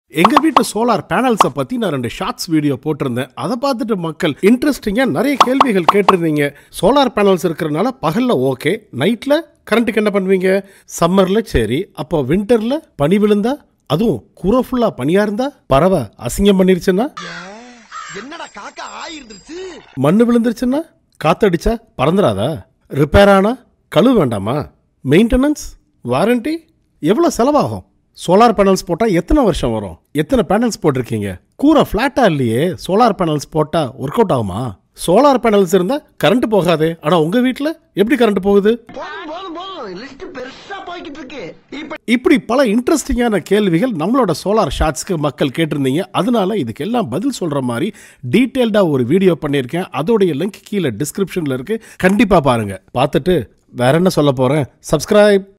எங்க வீட்டு சோலார் பேனல்ஸை பத்தி நான் ரெண்டு ஷார்ட்ஸ் வீடியோ போட்டிருந்தேன் அதை பார்த்துட்டு மக்கள் இன்ட்ரெஸ்டிங்கா நிறைய கேள்விகள் கேட்டிருந்தீங்க சோலார் பேனல்ஸ் இருக்கிறனால பகல்ல ஓகே நைட்ல கரண்ட்டுக்கு என்ன பண்ணுவீங்க சம்மர்ல சரி அப்போ வின்டர்ல பனி விழுந்தா அதுவும் கூரை ஃபுல்லா பனியா இருந்தா பறவை அசிங்கம் பண்ணிருச்சுன்னா என்னடா காக்கா ஆயிருந்துருச்சு மண்ணு விழுந்துருச்சுன்னா காத்தடிச்சா பறந்துடாதா ரிப்பேர் ஆனா கழுவ வேண்டாமா மெயின்டெனன்ஸ் வாரண்டி எவ்வளோ செலவாகும் சோலார் பேனல்ஸ் போட்டால் எத்தனை வருஷம் வரும் எத்தனை பேனல்ஸ் போட்டிருக்கீங்க கூரை ஃப்ளாட்டாக இல்லையே சோலார் பேனல்ஸ் போட்டால் ஒர்க் அவுட் ஆகுமா சோலார் பேனல்ஸ் இருந்தால் கரண்ட் போகாதே ஆனால் உங்கள் வீட்டில் எப்படி கரண்ட் போகுது போதும் போதும் போதும் லிஸ்ட் பெருசா போய்கிட்டு இருக்கு இப்ப இப்படி பல இன்ட்ரெஸ்டிங்கான கேள்விகள் நம்மளோட சோலார் ஷாட்ஸ்க்கு மக்கள் கேட்டிருந்தீங்க அதனால இதுக்கு எல்லாம் பதில் சொல்ற மாதிரி டீட்டெயில்டாக ஒரு வீடியோ பண்ணியிருக்கேன் அதோடைய லிங்க் கீழே டிஸ்கிரிப்ஷனில் இருக்கு கண்டிப்பாக பாருங்க பார்த்துட்டு வேற என்ன சொல்ல போறேன் சப்ஸ்கிரைப்